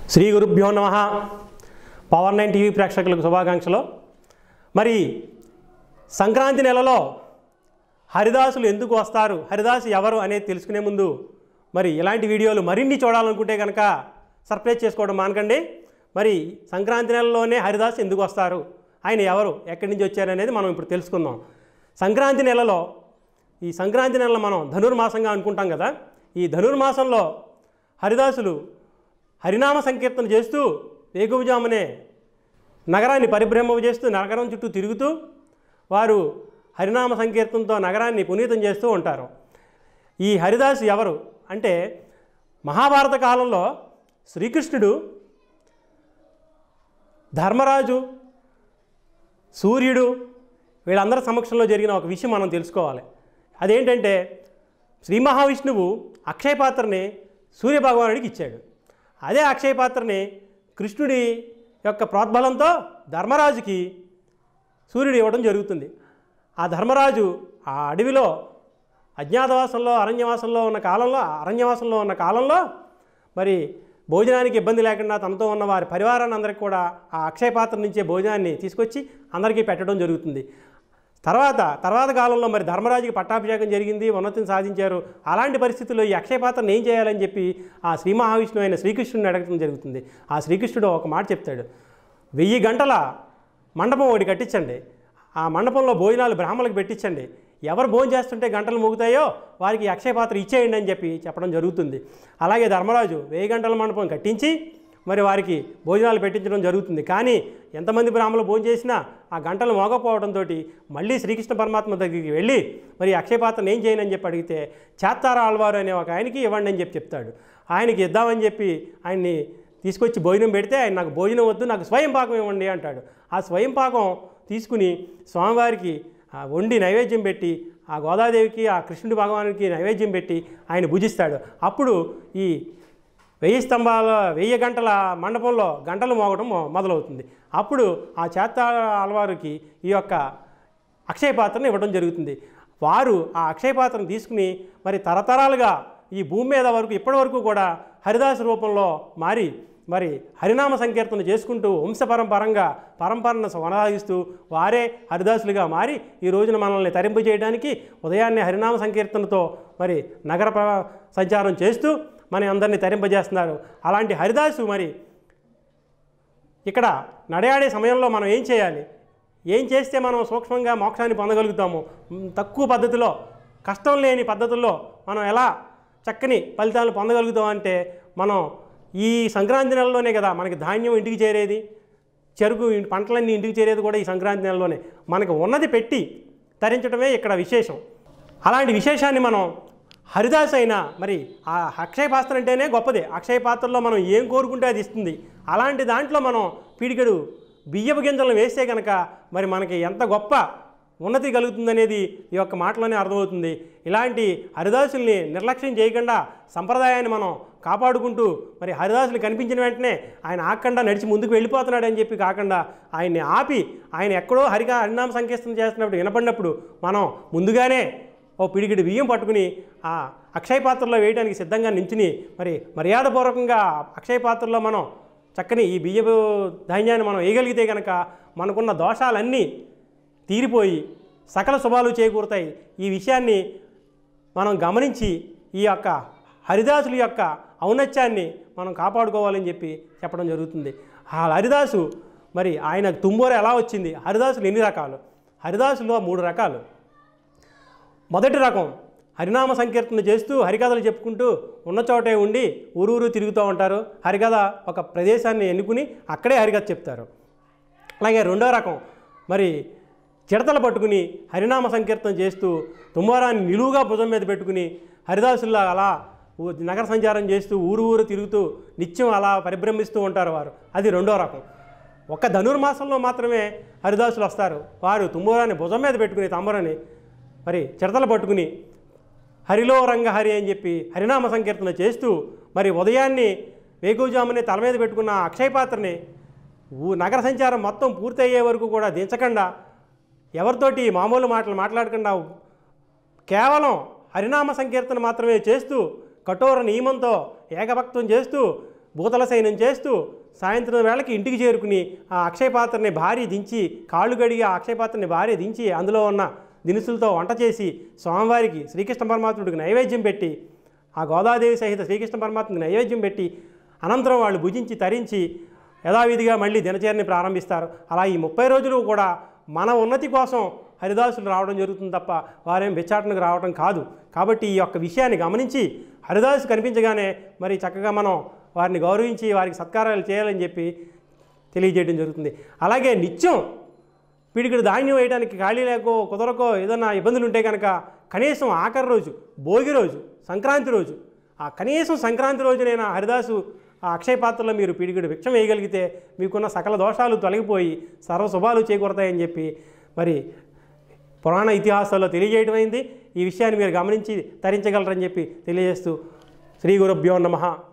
శ్రీ గురుభ్యో నమ power nine TV ప్రేక్షకులకు శుభాకాంక్షలు మరి సంక్రాంతి నెలలో హరిదాసులు ఎందుకు వస్తారు హరిదాసు ఎవరు అనేది తెలుసుకునే ముందు మరి ఇలాంటి వీడియోలు మరిన్ని చూడాలనుకుంటే కనుక సర్ప్రైజ్ చేసుకోవడం మానకండి మరి సంక్రాంతి నెలలోనే హరిదాసు ఎందుకు వస్తారు ఆయన ఎవరు ఎక్కడి నుంచి వచ్చారు అనేది మనం ఇప్పుడు తెలుసుకుందాం సంక్రాంతి నెలలో ఈ సంక్రాంతి నెలలో మనం ధనుర్మాసంగా అనుకుంటాం కదా ఈ ధనుర్మాసంలో హరిదాసులు హరినామ సంకీర్తన చేస్తూ వేకువజామునే నగరాన్ని పరిభ్రమ చేస్తూ నగరం చుట్టూ తిరుగుతూ వారు హరినామ సంకీర్తనతో నగరాన్ని పునీతం చేస్తూ ఉంటారు ఈ హరిదాసు ఎవరు అంటే మహాభారత కాలంలో శ్రీకృష్ణుడు ధర్మరాజు సూర్యుడు వీళ్ళందరి సమక్షంలో జరిగిన ఒక విషయం మనం తెలుసుకోవాలి అదేంటంటే శ్రీ మహావిష్ణువు అక్షయ పాత్రని సూర్యభగవానుడికి ఇచ్చాడు అదే అక్షయ పాత్రని కృష్ణుడి యొక్క ప్రోద్బలంతో ధర్మరాజుకి సూర్యుడు ఇవ్వడం జరుగుతుంది ఆ ధర్మరాజు ఆ అడవిలో అజ్ఞాతవాసంలో అరణ్యవాసంలో ఉన్న కాలంలో అరణ్యవాసంలో ఉన్న కాలంలో మరి భోజనానికి ఇబ్బంది లేకుండా తనతో ఉన్న వారి పరివారాన్ని అందరికీ కూడా ఆ అక్షయ పాత్ర నుంచే భోజనాన్ని తీసుకొచ్చి అందరికీ పెట్టడం జరుగుతుంది తర్వాత తర్వాత కాలంలో మరి ధర్మరాజుకి పట్టాభిషేకం జరిగింది ఉన్నతిని సాధించారు అలాంటి పరిస్థితుల్లో ఈ అక్షయ పాత్రను ఏం చేయాలని చెప్పి ఆ శ్రీ మహావిష్ణువు అయిన శ్రీకృష్ణుడిని అడగడం జరుగుతుంది ఆ శ్రీకృష్ణుడు ఒక మాట చెప్తాడు వెయ్యి గంటల మండపం ఒకటి కట్టించండి ఆ మండపంలో భోజనాలు బ్రాహ్మణులకు పెట్టించండి ఎవరు భోజనం చేస్తుంటే గంటలు మోగుతాయో వారికి ఈ అక్షయ పాత్ర ఇచ్చేయండి అని చెప్పి చెప్పడం జరుగుతుంది అలాగే ధర్మరాజు వెయ్యి గంటల మండపం కట్టించి మరి వారికి భోజనాలు పెట్టించడం జరుగుతుంది కానీ ఎంతమంది బ్రాహ్మణులు భోజనం చేసినా ఆ గంటలు మోగపోవడంతో మళ్ళీ శ్రీకృష్ణ పరమాత్మ దగ్గరికి వెళ్ళి మరి అక్షయ పాత్రను ఏం చేయనని చెప్పి అడిగితే చేత్తార ఆళ్వారు అనే ఒక ఆయనకి ఇవ్వండి అని చెప్పి చెప్తాడు ఆయనకి ఇద్దామని చెప్పి ఆయన్ని తీసుకొచ్చి భోజనం పెడితే ఆయన నాకు భోజనం వద్దు నాకు స్వయం పాకం ఇవ్వండి అంటాడు ఆ స్వయం పాకం తీసుకుని స్వామివారికి ఆ వండి నైవేద్యం పెట్టి ఆ గోదాదేవికి ఆ కృష్ణుడి భగవానికి నైవేద్యం పెట్టి ఆయన భుజిస్తాడు అప్పుడు ఈ వెయ్యి స్తంభాల వెయ్యి గంటల మండపంలో గంటలు మోగడం మొ- మొదలవుతుంది అప్పుడు ఆ చేత అలవారికి ఈ యొక్క అక్షయ పాత్రను ఇవ్వడం జరుగుతుంది వారు ఆ అక్షయ పాత్రను తీసుకుని మరి తరతరాలుగా ఈ భూమి మీద వరకు ఇప్పటి వరకు కూడా హరిదాసు రూపంలో మారి మరి హరినామ సంకీర్తన చేసుకుంటూ వంశపరంపరంగా పరంపరను కొనసాగిస్తూ వారే హరిదాసులుగా మారి ఈ రోజున మనల్ని తరింపు చేయడానికి ఉదయాన్నే హరినామ సంకీర్తనతో మరి నగర ప్ర- సంచారం చేస్తూ మన అందరినీ తరింపజేస్తున్నారు అలాంటి హరిదాసు మరి ఇక్కడ నడయాడే సమయంలో మనం ఏం చేయాలి ఏం చేస్తే మనం సూక్ష్మంగా మోక్షాన్ని పొందగలుగుతాము మ్, తక్కువ పద్ధతిలో కష్టం లేని పద్ధతుల్లో మనం ఎలా చక్కని ఫలితాలు పొందగలుగుతాం అంటే మనం ఈ సంక్రాంతి నెలలోనే కదా మనకి ధాన్యం ఇంటికి చేరేది చెరుకు ఇన్- పంటలన్నీ ఇంటికి చేరేది కూడా ఈ సంక్రాంతి నెలలోనే మనకు ఉన్నది పెట్టి తరించడమే ఇక్కడ విశేషం అలాంటి విశేషాన్ని మనం హరిదాస్ అయినా మరి ఆ అక్షయ పాత్ర అంటేనే గొప్పదే అక్షయ పాత్రలో మనం ఏం కోరుకుంటే అది ఇస్తుంది అలాంటి దాంట్లో మనం పీడికడు బియ్యపు గింజలను వేస్తే కనుక మరి మనకి ఎంత గొప్ప ఉన్నతి కలుగుతుందనేది ఈ యొక్క మాటలోనే అర్థమవుతుంది ఇలాంటి హరిదాసుల్ని నిర్లక్ష్యం చేయకుండా సంప్రదాయాన్ని మనం కాపాడుకుంటూ మరి హరిదాసులు కనిపించిన వెంటనే ఆయన ఆకుండా నడిచి ముందుకు వెళ్ళిపోతున్నాడని చెప్పి కాకుండా ఆయన్ని ఆపి ఆయన ఎక్కడో హరిగా హరినామ సంకీర్తన చేస్తున్నప్పుడు వినపడినప్పుడు మనం ముందుగానే ఓ పిడికిడి బియ్యం పట్టుకుని ఆ అక్షయ పాత్రలో వేయడానికి సిద్ధంగా నించుని మరి మర్యాదపూర్వకంగా అక్షయ పాత్రలో మనం చక్కని ఈ బియ్యపు ధాన్యాన్ని మనం వేయగలిగితే కనుక మనకున్న దోషాలన్నీ తీరిపోయి సకల శుభాలు చేకూరుతాయి ఈ విషయాన్ని మనం గమనించి ఈ యొక్క హరిదాసుల యొక్క ఔన్నత్యాన్ని మనం కాపాడుకోవాలని చెప్పి చెప్పడం జరుగుతుంది ఆ హరిదాసు మరి ఆయన తుంబోర ఎలా వచ్చింది హరిదాసులు ఎన్ని రకాలు హరిదాసులో మూడు రకాలు మొదటి రకం హరినామ సంకీర్తన చేస్తూ హరికథలు చెప్పుకుంటూ ఉన్న చోటే ఉండి ఊరూరు తిరుగుతూ ఉంటారు హరికథ ఒక ప్రదేశాన్ని ఎన్నుకుని అక్కడే హరికథ చెప్తారు అలాగే రెండో రకం మరి చిడతలు పట్టుకుని హరినామ సంకీర్తన చేస్తూ తుమ్మారాన్ని నిలువుగా భుజం మీద పెట్టుకుని హరిదాసుల్లా అలా ఊ- నగర సంచారం చేస్తూ ఊరు ఊరు తిరుగుతూ నిత్యం అలా పరిభ్రమిస్తూ ఉంటారు వారు అది రెండో రకం ఒక్క ధనుర్మాసంలో మాత్రమే హరిదాసులు వస్తారు వారు తుమ్మూరాన్ని భుజం మీద పెట్టుకుని తమ్మరని మరి చిడతలు పట్టుకుని హరిలో రంగ హరి అని చెప్పి హరినామ సంకీర్తన చేస్తూ మరి ఉదయాన్నే వేకువజామునే తల మీద పెట్టుకున్న ఆ అక్షయ పాత్రని ఊ నగర సంచారం మొత్తం పూర్తయ్యే వరకు కూడా దించకుండా ఎవరితోటి మామూలు మాటలు మాట్లాడకుండా కేవలం హరినామ సంకీర్తన మాత్రమే చేస్తూ కఠోర నియమంతో ఏకభక్తం చేస్తూ భూతల సైన్యం చేస్తూ సాయంత్రం వేళకి ఇంటికి చేరుకుని ఆ అక్షయ పాత్రని భార్య దించి కాళ్ళు గడిగి ఆ అక్షయ పాత్రని భార్య దించి అందులో ఉన్న దినుసులతో వంట చేసి స్వామివారికి శ్రీకృష్ణ పరమాత్ముడికి నైవేద్యం పెట్టి ఆ గోదాదేవి సహిత శ్రీకృష్ణ పరమాత్మకి నైవేద్యం పెట్టి అనంతరం వాళ్ళు భుజించి తరించి యథావిధిగా మళ్ళీ దినచర్యని ప్రారంభిస్తారు అలా ఈ ముప్పై రోజులు కూడా మన ఉన్నతి కోసం హరిదాసులు రావడం జరుగుతుంది తప్ప వారేం బిచ్చాటనకు రావడం కాదు కాబట్టి ఈ యొక్క విషయాన్ని గమనించి హరిదాసు కనిపించగానే మరి చక్కగా మనం వారిని గౌరవించి వారికి సత్కారాలు చేయాలని చెప్పి తెలియజేయడం జరుగుతుంది అలాగే నిత్యం పిడికిడు ధాన్యం వేయడానికి ఖాళీ లేకో కుదరకో ఏదైనా ఇబ్బందులు ఉంటే కనుక కనీసం ఆఖరి రోజు భోగి రోజు సంక్రాంతి రోజు ఆ కనీసం సంక్రాంతి రోజునైనా హరిదాసు ఆ అక్షయ పాత్రలో మీరు పిడికిడు భిక్షం వేయగలిగితే మీకున్న సకల దోషాలు తొలగిపోయి సర్వ శుభాలు చేకూరతాయని చెప్పి మరి పురాణ ఇతిహాసాల్లో తెలియజేయటమైంది ఈ విషయాన్ని మీరు గమనించి తరించగలరని చెప్పి తెలియజేస్తూ శ్రీ గురుభ్యో నమః